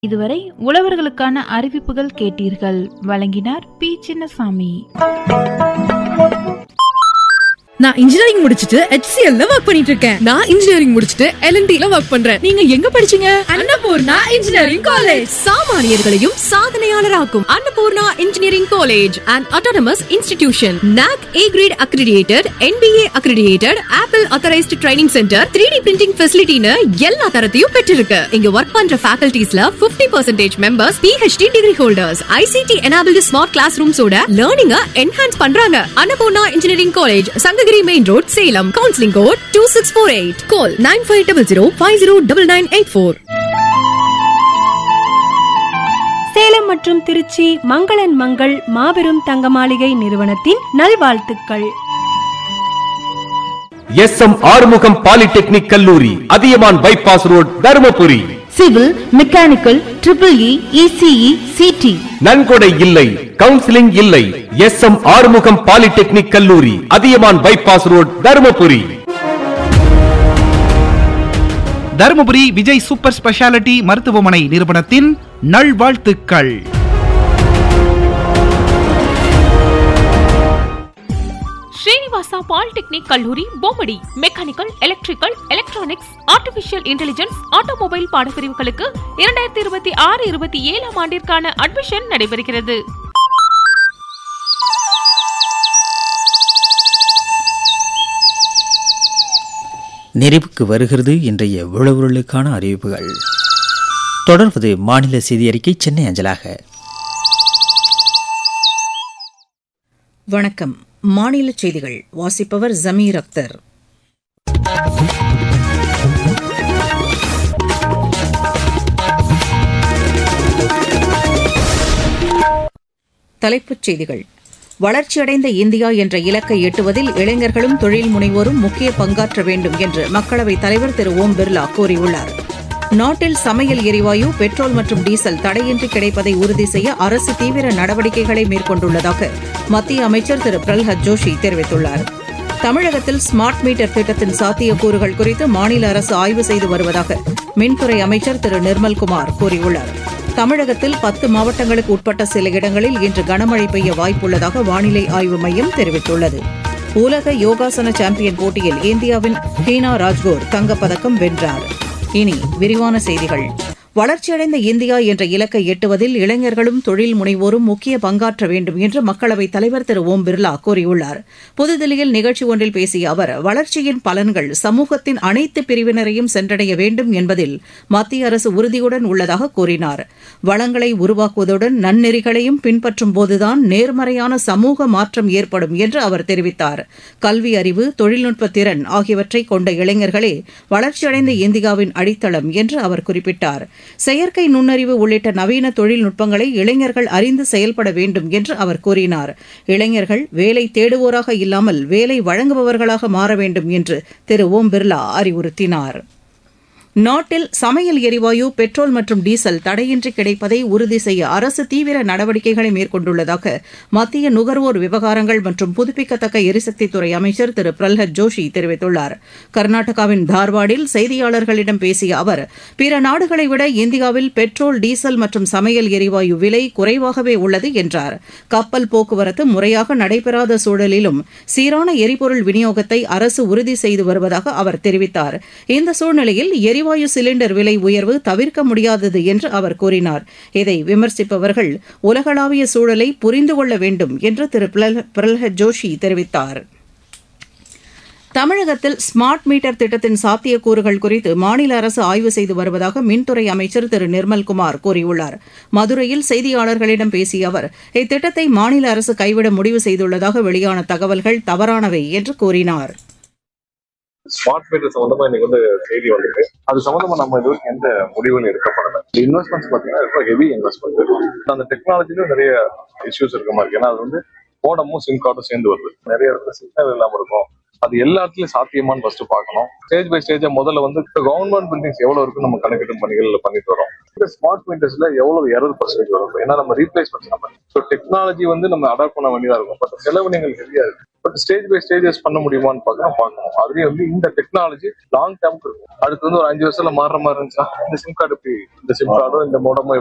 இதுவரை உழவர்களுக்கான அறிவிப்புகள் கேட்டீர்கள் வழங்கினார் பி சின்னசாமி நான் இன்ஜினியரிங் முடிச்சிட்டு HCL ல ஒர்க் பண்ணிட்டு இருக்கேன் நான் இன்ஜினியரிங் முடிச்சிட்டு எல்என்டி ல ஒர்க் பண்றேன் நீங்க எங்க படிச்சீங்க அன்னபூர்ணா இன்ஜினியரிங் காலேஜ் சாமானியர்களையும் சாதனையாளராக்கும் Annapurna engineering college and autonomous institution NAC A grade accredited NBA accredited Apple authorized training centre 3D printing ஃபெசிலிட்டின்னு எல்லா தரத்தையும் பெற்றிருக்கு இங்க ஒர்க் பண்ற ஃபேக்கல்டிஸ்ல 50% percentage members PhD degree holders ICT enabled smart class ரூம்ஸோட லேர்னிங்க என்ஹான்ஸ் பண்றாங்க Annapurna engineering college Sankagiri main road Salem counselling code two six four eight call nine five double zero five zero double nine eight four Salem மற்றும் திருச்சி மங்களன் மங்கள் மாபெரும் தங்க மாளிகை நிறுவனத்தின் நல்வாழ்த்துக்கள் எஸ் எம் ஆறுமுகம் பாலிடெக்னிக் கல்லூரி Athiyaman bypass road Dharmapuri civil mechanical triple E ECE CT நன்கொடை இல்லை கவுன்சிலிங் இல்லை எஸ் எம் ஆறுமுகம் பாலிடெக்னிக் கல்லூரி Athiyaman bypass road Dharmapuri Dharmapuri Vijay super speciality மருத்துவமனை நிறுவனத்தின் நல்வாழ்த்துக்கள் ஸ்ரீனிவாசா பாலிடெக்னிக் கல்லூரி Bommidi mechanical electrical electronics artificial intelligence automobile பாடப்பிரிவுகளுக்கு இரண்டாயிரத்தி இருபத்தி ஆறு இருபத்தி ஏழாம் ஆண்டிற்கான அட்மிஷன் நடைபெறுகிறது நிறைவுக்கு வருகிறது இன்றைய உழவுகளுக்கான அறிவிப்புகள் தொடர்வது மாநில செய்தி அறிக்கை சென்னை அஞ்சலாக வணக்கம் மாநில செய்திகள் வாசிப்பவர் ஜமீர் அக்தர் தலைப்புச் செய்திகள் வளர்ச்சியடைந்த இந்தியா என்ற இலக்கை எட்டுவதில் இளைஞர்களும் தொழில் முனைவோரும் முக்கிய பங்காற்ற வேண்டும் என்று மக்களவைத் தலைவர் திரு ஓம் பிர்லா கூறியுள்ளார் நாட்டில் சமையல் எரிவாயு பெட்ரோல் மற்றும் டீசல் தடையின்றி கிடைப்பதை உறுதி செய்ய அரசு தீவிர நடவடிக்கைகளை மேற்கொண்டுள்ளதாக மத்திய அமைச்சர் திரு பிரல்ஹத் ஜோஷி தெரிவித்துள்ளார் தமிழகத்தில் ஸ்மார்ட் மீட்டர் திட்டத்தின் சாத்தியக்கூறுகள் குறித்து மாநில அரசு ஆய்வு செய்து வருவதாக மின்துறை அமைச்சர் திரு நிர்மல்குமார் கூறியுள்ளார் தமிழகத்தில் பத்து மாவட்டங்களுக்கு உட்பட்ட சில இடங்களில் இன்று கனமழை பெய்ய வாய்ப்புள்ளதாக வானிலை ஆய்வு மையம் தெரிவித்துள்ளது உலக யோகாசன சாம்பியன் போட்டியில் இந்தியாவின் ஹீனா ராஜ்கோர் தங்கப்பதக்கம் வென்றார் இனி விரிவான செய்திகள் வளர்ச்சியடைந்த இந்தியா என்ற இலக்கை எட்டுவதில் இளைஞர்களும் தொழில் முனைவோரும் முக்கிய பங்காற்ற வேண்டும் என்று மக்களவைத் தலைவர் திரு ஓம் பிர்லா கூறியுள்ளார் புதுதில்லியில் நிகழ்ச்சி ஒன்றில் பேசிய அவர் வளர்ச்சியின் பலன்கள் சமூகத்தின் அனைத்து பிரிவினரையும் சென்றடைய வேண்டும் என்பதில் மத்திய அரசு உறுதியுடன் உள்ளதாக கூறினார் வளங்களை உருவாக்குவதுடன் நன்னெறிகளையும் பின்பற்றும் போதுதான் நேர்மறையான சமூக மாற்றம் ஏற்படும் என்று அவர் தெரிவித்தார் கல்வி அறிவு தொழில்நுட்ப திறன் ஆகியவற்றை கொண்ட இளைஞர்களே வளர்ச்சியடைந்த இந்தியாவின் அடித்தளம் என்று அவர் குறிப்பிட்டார் செயற்கை நுண்ணறிவு உள்ளிட்ட நவீன தொழில்நுட்பங்களை இளைஞர்கள் அறிந்து செயல்பட வேண்டும் என்று அவர் கூறினார் இளைஞர்கள் வேலை தேடுவோராக இல்லாமல் வேலை வழங்குபவர்களாக மாற வேண்டும் என்று திரு ஓம் பிர்லா அறிவுறுத்தினார் நாட்டில் சமையல் எரிவாயு பெட்ரோல் மற்றும் டீசல் தடையின்றி கிடைப்பதை உறுதி செய்ய அரசு தீவிர நடவடிக்கைகளை மேற்கொண்டுள்ளதாக மத்திய நுகர்வோர் விவகாரங்கள் மற்றும் புதுப்பிக்கத்தக்க எரிசக்தித்துறை அமைச்சர் திரு பிரல்ஹத் ஜோஷி தெரிவித்துள்ளார் கர்நாடகாவின் தார்வாடில் செய்தியாளர்களிடம் பேசிய அவர் பிற நாடுகளை விட இந்தியாவில் பெட்ரோல் டீசல் மற்றும் சமையல் எரிவாயு விலை குறைவாகவே உள்ளது என்றார் கப்பல் போக்குவரத்து முறையாக நடைபெறாத சூழலிலும் சீரான எரிபொருள் விநியோகத்தை அரசு உறுதி செய்து வருவதாக அவர் தெரிவித்தார் இந்த சூழ்நிலையில் எரிவாயு சிலிண்டர் விலை உயர்வு தவிர்க்க முடியாதது என்று அவர் கூறினார் இதை விமர்சிப்பவர்கள் உலகளாவிய சூழலை புரிந்து கொள்ள வேண்டும் என்று திரு பிரல்ஹத் ஜோஷி தெரிவித்தார் தமிழகத்தில் ஸ்மார்ட் மீட்டர் திட்டத்தின் சாத்தியக்கூறுகள் குறித்து மாநில அரசு ஆய்வு செய்து வருவதாக மின்துறை அமைச்சர் திரு நிர்மல்குமார் கூறியுள்ளார் மதுரையில் செய்தியாளர்களிடம் பேசிய அவர் இத்திட்டத்தை மாநில அரசு கைவிட முடிவு செய்துள்ளதாக வெளியான தகவல்கள் தவறானவை என்று கூறினார் ஸ்மார்ட் மீட்டர் சம்பந்தமா இன்னைக்கு வந்து செய்தி வந்திருக்கு அது சம்பந்தமா நம்ம இது வரைக்கும் எந்த முடிவும் எடுக்கப்படல இன்வெஸ்ட்மெண்ட்ஸ் பாத்தீங்கன்னா ரொம்ப ஹெவி இன்வெஸ்ட்மெண்ட் அந்த டெக்னாலஜிலும் நிறைய இஷ்யூஸ் இருக்க மாதிரி ஏன்னா அது வந்து போனமும் சிம் கார்டும் சேர்ந்து வருது நிறைய இடத்துல சிக்னல் இல்லாம இருக்கும் அது எல்லா இடத்துலயும் சாத்தியமான்னு ஃபர்ஸ்ட் பார்க்கணும் ஸ்டேஜ் பை ஸ்டேஜா முதல்ல வந்து கவர்மெண்ட் பில்டிங்ஸ் எவ்வளவு இருக்கு நம்ம கணக்கெடும் பணிகள் பண்ணிட்டு வரோம் இந்த ஸ்மார்ட் மீட்டர்ஸ்ல எவ்வளவு எரர் பர்சன்டேஜ் வரும் ஏன்னா நம்ம ரீப்ளேஸ்மெண்ட் நம்ம ஸோ டெக்னாலஜி வந்து நம்ம அடாப்ட் பண்ண வேண்டியதா இருக்கும் பட் செலவு நீங்கள் ஹெவியா இருக்கு பட் ஸ்டேஜ் பை ஸ்டேஜஸ் பண்ண முடியுமான்னு பார்க்கணும் பார்க்கணும் அதுலயும் வந்து இந்த டெக்னாலஜி லாங் டேர்ம்க்கு இருக்கும் அடுத்து வந்து ஒரு அஞ்சு வருஷத்துல மாறுற மாதிரி இருந்துச்சா இந்த சிம் கார்டு எப்படி இந்த சிம் கார்டும் இந்த மோடமும்